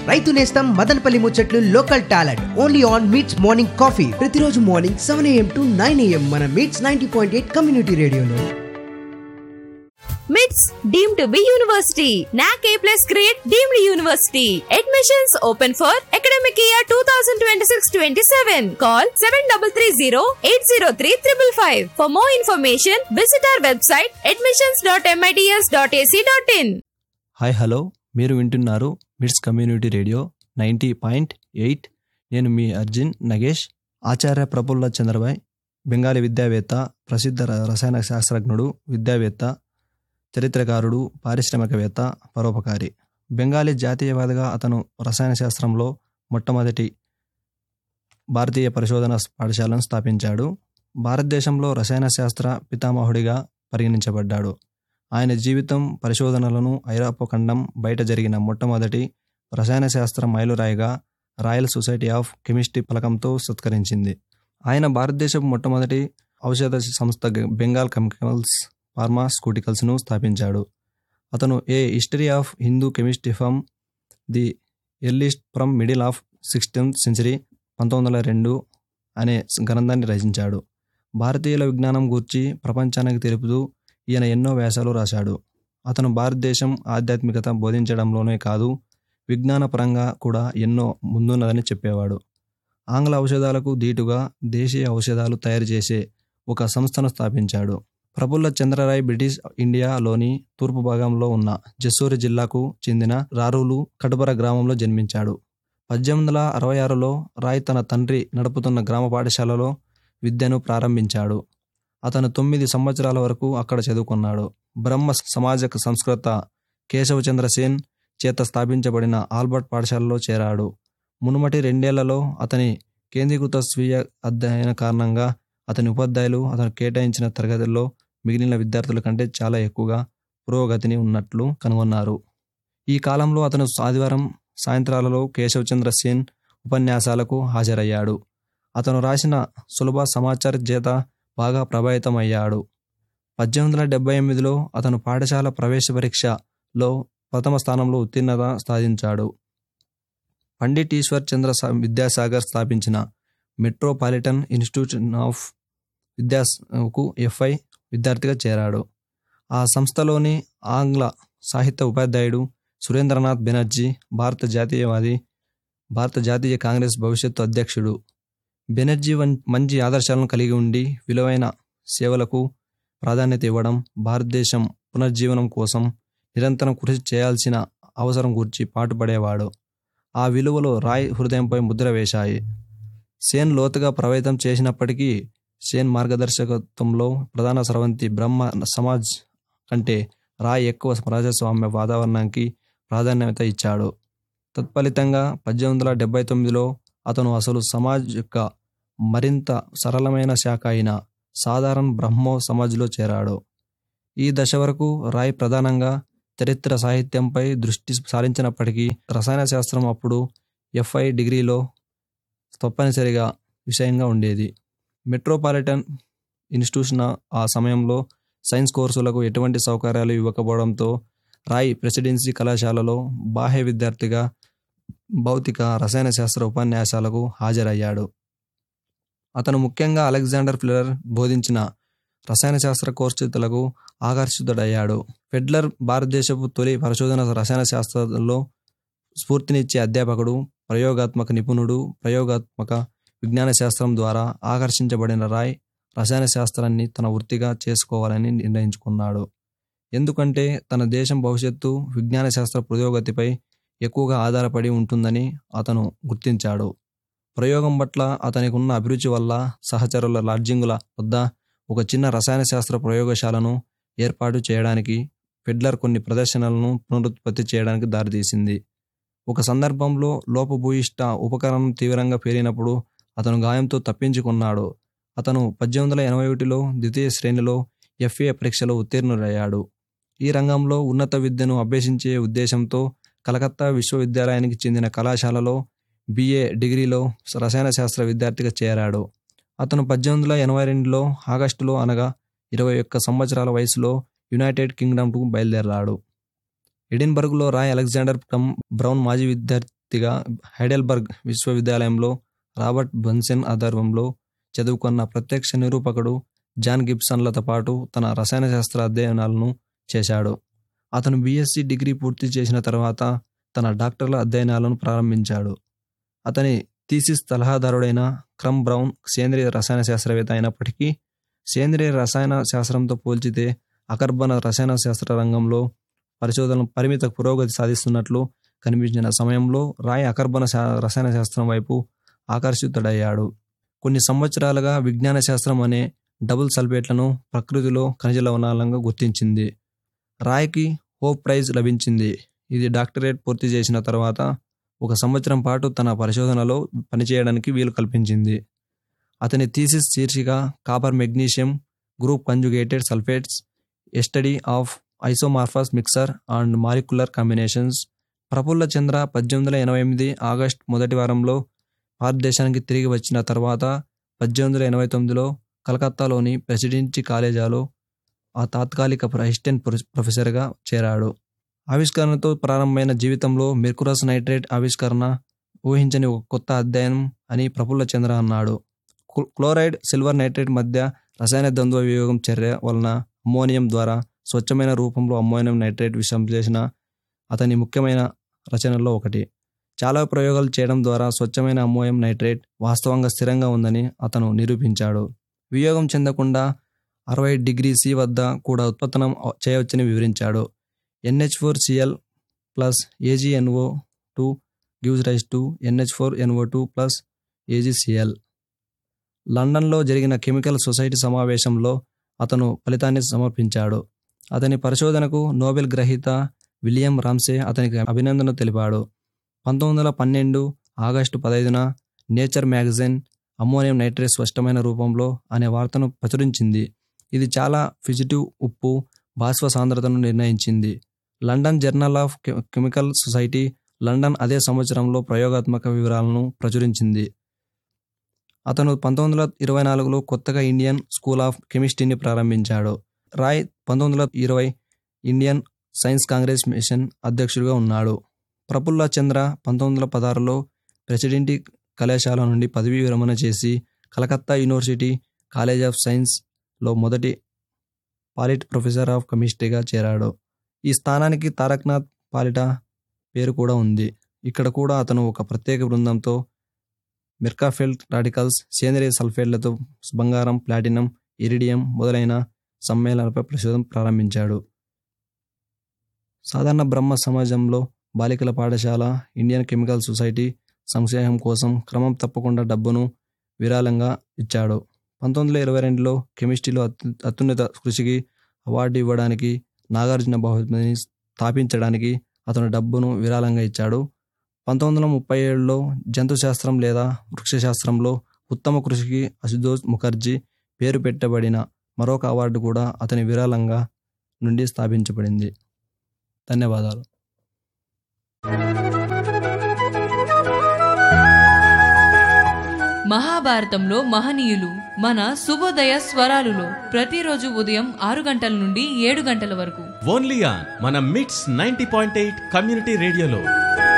రైతు నేస్తం మదనపల్లి ముచ్చట్లు local talent only on MITS morning coffee ప్రతిరోజు morning seven AM to nine AM మన MITS ninety point eight community రేడియోలో MITS deemed to be university NAAC A plus grade deemed university admissions open for academic year two thousand twenty six twenty seven call seven double three zero eight zero three triple five for more information visit our website admissions dot MITS dot AC dot in hi hello మీరు వింటున్నారు MITS community radio ninety point eight నేను మీ అర్జున్ నగేష్ ఆచార్య ప్రఫుల్ల చంద్రబాయ్ బెంగాలీ విద్యావేత్త ప్రసిద్ధ ర- రసాయన శాస్త్రజ్ఞుడు విద్యావేత్త చరిత్రకారుడు పారిశ్రామికవేత్త పరోపకారి బెంగాలీ జాతీయవాదిగా అతను రసాయన శాస్త్రంలో మొట్టమొదటి భారతీయ పరిశోధన పాఠశాలను స్థాపించాడు భారతదేశంలో రసాయన శాస్త్ర పితామహుడిగా పరిగణించబడ్డాడు ఆయన జీవితం పరిశోధనలను ఐరోపా ఖండం బయట జరిగిన మొట్టమొదటి రసాయన శాస్త్ర మైలురాయిగా రాయల్ సొసైటీ ఆఫ్ కెమిస్ట్రీ పలకంతో సత్కరించింది ఆయన భారతదేశపు మొట్టమొదటి ఔషధ సంస్థ బెంగాల్ కెమికల్స్ ఫార్మాస్యూటికల్స్ను స్థాపించాడు అతను a history of Hindu chemistry from the earliest from middle of sixteenth century పంతొమ్మిది వందల రెండు అనే గ్రంథాన్ని రచించాడు భారతీయుల విజ్ఞానం గూర్చి ప్రపంచానికి తెలుపుతూ ఈయన ఎన్నో వ్యాసాలు రాశాడు అతను భారతదేశం ఆధ్యాత్మికత బోధించడంలోనే కాదు విజ్ఞానపరంగా కూడా ఎన్నో ముందున్నదని చెప్పేవాడు ఆంగ్ల ఔషధాలకు దీటుగా దేశీయ ఔషధాలు తయారు చేసే ఒక సంస్థను స్థాపించాడు ప్రఫుల్ల చంద్రరాయ్ బ్రిటిష్ ఇండియాలోని తూర్పు భాగంలో ఉన్న జస్సూరి జిల్లాకు చెందిన రారూలు కటుబర గ్రామంలో జన్మించాడు పద్దెనిమిది వందల అరవై ఆరులో రాయ్ తన తండ్రి నడుపుతున్న గ్రామ పాఠశాలలో విద్యను ప్రారంభించాడు అతను తొమ్మిది సంవత్సరాల వరకు అక్కడ చదువుకున్నాడు బ్రహ్మ సమాజక సంస్కృత కేశవచంద్ర సేన్ చేత స్థాపించబడిన ఆల్బర్ట్ పాఠశాలలో చేరాడు మునుమటి రెండేళ్లలో అతని కేంద్రీకృత స్వీయ అధ్యయన కారణంగా అతని ఉపాధ్యాయులు అతను కేటాయించిన తరగతుల్లో మిగిలిన విద్యార్థుల కంటే చాలా ఎక్కువగా పురోగతిని ఉన్నట్లు కనుగొన్నారు ఈ కాలంలో అతను ఆదివారం సాయంత్రాలలో కేశవచంద్ర సేన్ ఉపన్యాసాలకు హాజరయ్యాడు అతను రాసిన సులభ సమాచార చేత బాగా ప్రభావితమయ్యాడు పద్దెనిమిది వందల డెబ్బై ఎనిమిదిలో అతను పాఠశాల ప్రవేశ పరీక్షలో ప్రథమ స్థానంలో ఉత్తీర్ణత సాధించాడు పండిట్ ఈశ్వర్ చంద్ర సా- విద్యాసాగర్ స్థాపించిన మెట్రోపాలిటన్ ఇన్స్టిట్యూషన్ ఆఫ్ విద్యాకు ఎఫ్ఐ విద్యార్థిగా చేరాడు ఆ సంస్థలోని ఆంగ్ల సాహిత్య ఉపాధ్యాయుడు సురేంద్రనాథ్ బెనర్జీ భారత జాతీయవాది భారత జాతీయ కాంగ్రెస్ భవిష్యత్తు అధ్యక్షుడు బెనర్జీ వన్ మంచి ఆదర్శాలను కలిగి ఉండి విలువైన సేవలకు ప్రాధాన్యత ఇవ్వడం భారతదేశం పునర్జీవనం కోసం నిరంతరం కృషి చేయాల్సిన అవసరం గురించి పాటుపడేవాడు ఆ విలువలు రాయ్ హృదయంపై ముద్ర వేశాయి సేన్ లోతుగా ప్రభావితం చేసినప్పటికీ సేన్ మార్గదర్శకత్వంలో ప్రధాన స్రవంతి బ్రహ్మ సమాజ్ కంటే రాయ్ ఎక్కువ ప్రజాస్వామ్య వాతావరణానికి ప్రాధాన్యత ఇచ్చాడు తత్ఫలితంగా పద్దెనిమిది వందల డెబ్బై తొమ్మిదిలో అతను అసలు సమాజ్ యొక్క మరింత సరళమైన శాఖ అయిన సాధారణ బ్రహ్మో సమాజ్లో చేరాడు ఈ దశ వరకు రాయ్ ప్రధానంగా చరిత్ర సాహిత్యంపై దృష్టి సారించినప్పటికీ రసాయన శాస్త్రం అప్పుడు ఎఫ్ఐ డిగ్రీలో తప్పనిసరిగా విషయంగా ఉండేది మెట్రోపాలిటన్ ఇన్స్టిట్యూషన్ ఆ సమయంలో సైన్స్ కోర్సులకు ఎటువంటి సౌకర్యాలు ఇవ్వకపోవడంతో రాయ్ ప్రెసిడెన్సీ కళాశాలలో బాహ్య విద్యార్థిగా భౌతిక రసాయన శాస్త్ర ఉపన్యాసాలకు హాజరయ్యాడు అతను ముఖ్యంగా అలెగ్జాండర్ ఫ్లెర్ బోధించిన రసాయన శాస్త్ర కోర్సులకు ఆకర్షితుడయ్యాడు ఫెడ్లర్ భారతదేశపు తొలి పరిశోధన రసాయన శాస్త్రంలో స్ఫూర్తినిచ్చే అధ్యాపకుడు ప్రయోగాత్మక నిపుణుడు ప్రయోగాత్మక విజ్ఞాన శాస్త్రం ద్వారా ఆకర్షించబడిన రాయ్ రసాయన శాస్త్రాన్ని తన వృత్తిగా చేసుకోవాలని నిర్ణయించుకున్నాడు ఎందుకంటే తన దేశం భవిష్యత్తు విజ్ఞాన శాస్త్ర పురోగతిపై ఎక్కువగా ఆధారపడి ఉంటుందని అతను గుర్తించాడు ప్రయోగం పట్ల అతనికి ఉన్న అభిరుచి వల్ల సహచరుల లాడ్జింగుల వద్ద ఒక చిన్న రసాయన శాస్త్ర ప్రయోగశాలను ఏర్పాటు చేయడానికి ఫెడ్లర్ కొన్ని ప్రదర్శనలను పునరుత్పత్తి చేయడానికి దారితీసింది ఒక సందర్భంలో లోపభూయిష్ట ఉపకరణం తీవ్రంగా పేలినప్పుడు అతను గాయంతో తప్పించుకున్నాడు అతను పద్దెనిమిది వందల ఎనభై ఒకటిలో ద్వితీయ శ్రేణిలో ఎఫ్ఏ పరీక్షలో ఉత్తీర్ణుడయ్యాడు ఈ రంగంలో ఉన్నత విద్యను అభ్యసించే ఉద్దేశంతో కలకత్తా విశ్వవిద్యాలయానికి చెందిన కళాశాలలో బిఏ డిగ్రీలో రసాయన శాస్త్ర విద్యార్థిగా చేరాడు అతను పద్దెనిమిది వందల ఎనభై రెండులో ఆగస్టులో అనగా ఇరవై ఒక్క సంవత్సరాల వయసులో యునైటెడ్ కింగ్డమ్కు బయలుదేరాడు ఎడిన్బర్గ్లో రాయ్ అలెగ్జాండర్ కమ్ బ్రౌన్ మాజీ విద్యార్థి పూర్తిగా హైడెల్బర్గ్ విశ్వవిద్యాలయంలో రాబర్ట్ బన్సెన్ ఆధ్వర్యంలో చదువుకున్న ప్రత్యక్ష నిరూపకుడు జాన్ గిబ్సన్లతో పాటు తన రసాయన శాస్త్ర అధ్యయనాలను చేశాడు అతను బీఎస్సీ డిగ్రీ పూర్తి చేసిన తర్వాత తన డాక్టర్ల అధ్యయనాలను ప్రారంభించాడు అతని థీసిస్ సలహాదారుడైన క్రమ్ బ్రౌన్ సేంద్రియ రసాయన శాస్త్రవేత్త అయినప్పటికీ సేంద్రియ రసాయన శాస్త్రంతో పోల్చితే అకర్బన రసాయన శాస్త్ర రంగంలో పరిశోధనలు పరిమిత పురోగతి సాధిస్తున్నట్లు కనిపించిన సమయంలో రాయ్ అకర్బన శా- రసాయన శాస్త్రం వైపు ఆకర్షితుడయ్యాడు కొన్ని సంవత్సరాలుగా విజ్ఞాన శాస్త్రం అనే డబుల్ సల్ఫేట్లను ప్రకృతిలో ఖనిజ లవణాలంగా గుర్తించింది రాయ్కి హోప్ ప్రైజ్ లభించింది ఇది డాక్టరేట్ పూర్తి చేసిన తర్వాత ఒక సంవత్సరం పాటు తన పరిశోధనలో పనిచేయడానికి వీలు కల్పించింది అతని థీసిస్ శీర్షిక copper magnesium group conjugated sulphates a study of isomorphous mixture and molecular combinations Prafulla Chandra పద్దెనిమిది వందల ఎనభై ఎనిమిది ఆగస్ట్ మొదటి వారంలో భారతదేశానికి తిరిగి వచ్చిన తర్వాత పద్దెనిమిది వందల ఎనభై తొమ్మిదిలో కలకత్తాలోని ప్రెసిడెన్సీ కాలేజాలో ఆ తాత్కాలిక అసిస్టెంట్ ప్రొ- ప్రొఫెసర్గా చేరాడు ఆవిష్కరణతో ప్రారంభమైన జీవితంలో మెర్కురస్ నైట్రేట్ ఆవిష్కరణ ఊహించని ఒక కొత్త అధ్యయనం అని ప్రఫుల్ల చంద్ర అన్నాడు క్లో- క్లోరైడ్ సిల్వర్ నైట్రేట్ మధ్య రసాయన ద్వంద్వ వియోగం చర్య వలన అమ్మోనియం ద్వారా స్వచ్ఛమైన రూపంలో అమ్మోనియం నైట్రేట్ విశ్లేషణ అతని ముఖ్యమైన రచనల్లో ఒకటి చాలా ప్రయోగాలు చేయడం ద్వారా స్వచ్ఛమైన అమ్మోనియం నైట్రేట్ వాస్తవంగా స్థిరంగా ఉందని అతను నిరూపించాడు వియోగం చెందకుండా అరవై డిగ్రీ సి వద్ద కూడా ఉత్పత్తనం చేయవచ్చని వివరించాడు NH four CL plus AGNO two gives rise to NH four NO two plus AGCL లండన్లో జరిగిన కెమికల్ సొసైటీ సమావేశంలో అతను ఫలితాన్ని సమర్పించాడు అతని పరిశోధనకు నోబెల్ గ్రహీత విలియం రామ్సే అతనికి అభినందన తెలిపాడు పంతొమ్మిది వందల పన్నెండు ఆగస్టు పదైదున నేచర్ మ్యాగజైన్ అమ్మోనియం నైట్రేట్ స్పష్టమైన రూపంలో అనే వార్తను ప్రచురించింది ఇది చాలా ఫిజిటివ్ ఉప్పు బాష్ప సాంద్రతను నిర్ణయించింది లండన్ జర్నల్ ఆఫ్ కె- కెమికల్ సొసైటీ లండన్ అదే సంవత్సరంలో ప్రయోగాత్మక వివరాలను ప్రచురించింది అతను పంతొమ్మిది వందల ఇరవై నాలుగులో కొత్తగా ఇండియన్ స్కూల్ ఆఫ్ కెమిస్ట్రీని ప్రారంభించాడు రాయ్ పంతొమ్మిది వందల ఇరవై ఇండియన్ సైన్స్ కాంగ్రెస్ మిషన్ అధ్యక్షుడిగా ఉన్నాడు ప్రఫుల్ల చంద్ర పంతొమ్మిది వందల పదహారులో ప్రెసిడెంటీ కళాశాల నుండి పదవీ విరమణ చేసి కలకత్తా యూనివర్సిటీ కాలేజ్ ఆఫ్ సైన్స్లో మొదటి పాలిట్ ప్రొఫెసర్ ఆఫ్ కెమిస్ట్రీగా చేరాడు ఈ స్థానానికి తారక్నాథ్ పాలిట పేరు కూడా ఉంది ఇక్కడ కూడా అతను ఒక ప్రత్యేక బృందంతో మెర్కాఫెల్ట్ రాడికల్స్ సేంద్రియ సల్ఫేట్లతో బంగారం ప్లాటినం ఇరిడియం మొదలైన సమ్మేళనాలపై పరిశోధన ప్రారంభించాడు సాధారణ బ్రహ్మ సమాజంలో బాలికల పాఠశాల ఇండియన్ కెమికల్ సొసైటీ సంక్షేమం కోసం క్రమం తప్పకుండా డబ్బును విరాళంగా ఇచ్చాడు పంతొమ్మిది వందల ఇరవై రెండులో కెమిస్ట్రీలో అత్యు అత్యున్నత కృషికి అవార్డు ఇవ్వడానికి నాగార్జున బహుమతిని స్థాపించడానికి అతను డబ్బును విరాళంగా ఇచ్చాడు పంతొమ్మిది వందల ముప్పై ఏడులో జంతుశాస్త్రం లేదా వృక్షశాస్త్రంలో ఉత్తమ కృషికి అశుతోష్ ముఖర్జీ పేరు పెట్టబడిన మరొక అవార్డు కూడా అతని విరాళంగా నుండి స్థాపించబడింది ధన్యవాదాలు మహాభారతంలో మహనీయులు మన శుభోదయ స్వరాలులో ప్రతిరోజు ఉదయం ఆరు గంటల నుండి ఏడు గంటల వరకు ఓన్లీ ఆన్ మన మిట్స్ నైన్టీ పాయింట్ ఎయిట్ కమ్యూనిటీ రేడియోలో